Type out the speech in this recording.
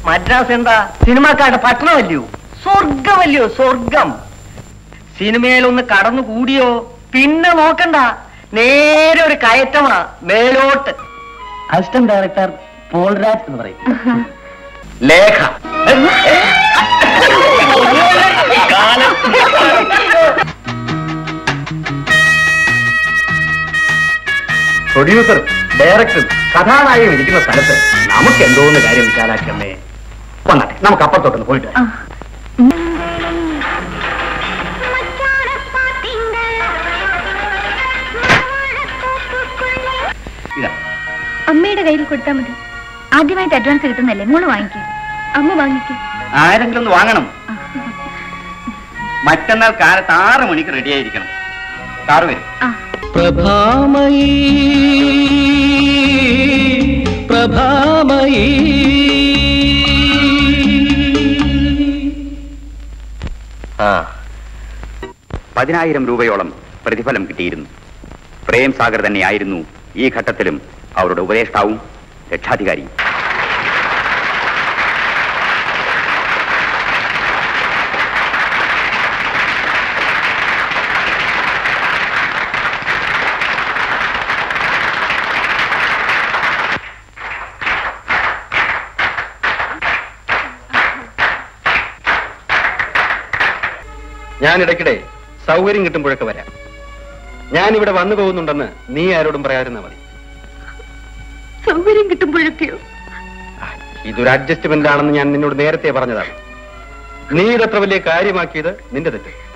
മദ്രാസ് എന്താ സിനിമാക്കാരുടെ പട്ടണമല്ലയോ സ്വർഗമല്ലയോ സ്വർഗം സിനിമയിലൊന്ന് കടന്നു കൂടിയോ പിന്നെ നോക്കണ്ട നേരെ ഒരു കയറ്റമാ മേലോട്ട് അസിസ്റ്റന്റ് ഡയറക്ടർ പോൾരാജ് എന്ന് പറയും ലേഖ പ്രൊഡ്യൂസർ ഡയറക്ടർ കഥാനായകൻ ഇരിക്കുന്ന സ്ഥലത്ത് നമുക്ക് എന്തോന്ന് കാര്യം വിശാലാക്കമ്മേ വന്നാട്ടെ നമുക്ക് അപ്പുറത്തോട്ടൊന്ന് പോയിട്ട് വരാം. ഇതാ അമ്മയുടെ കയ്യിൽ കൊടുത്താൽ മതി ആദ്യമായിട്ട് അഡ്വാൻസ് കിട്ടുന്നല്ലേ മോള് വാങ്ങിക്കും അമ്മ വാങ്ങിക്കും ആരെങ്കിലും ഒന്ന് വാങ്ങണം മറ്റന്നാൾ കാലത്ത് ആറ് മണിക്ക് റെഡി ആയിരിക്കണം കാറ് വരും ആ പ്രഭാമയീ പ്രഭാമയീ ആ പതിനായിരം രൂപയോളം പ്രതിഫലം കിട്ടിയിരുന്നു പ്രേം സാഗർ തന്നെയായിരുന്നു ഈ ഘട്ടത്തിലും അവരുടെ ഉപദേഷ്ടാവും രക്ഷാധികാരിയും ഞാൻ ഇടയ്ക്കിടെ സൗകര്യം കിട്ടുമ്പോഴൊക്കെ വരാം ഞാൻ ഇവിടെ വന്നു പോകുന്നുണ്ടെന്ന് നീ ആരോടും പറയാതിരുന്നാ മതി സൗകര്യം കിട്ടുമ്പോഴൊക്കെയോ ഇതൊരു അഡ്ജസ്റ്റ്മെന്റ് ആണെന്ന് ഞാൻ നിന്നോട് നേരത്തെ പറഞ്ഞതാണ് നീ ഇതത്ര വലിയ കാര്യമാക്കിയത് നിന്റെ തെറ്റ്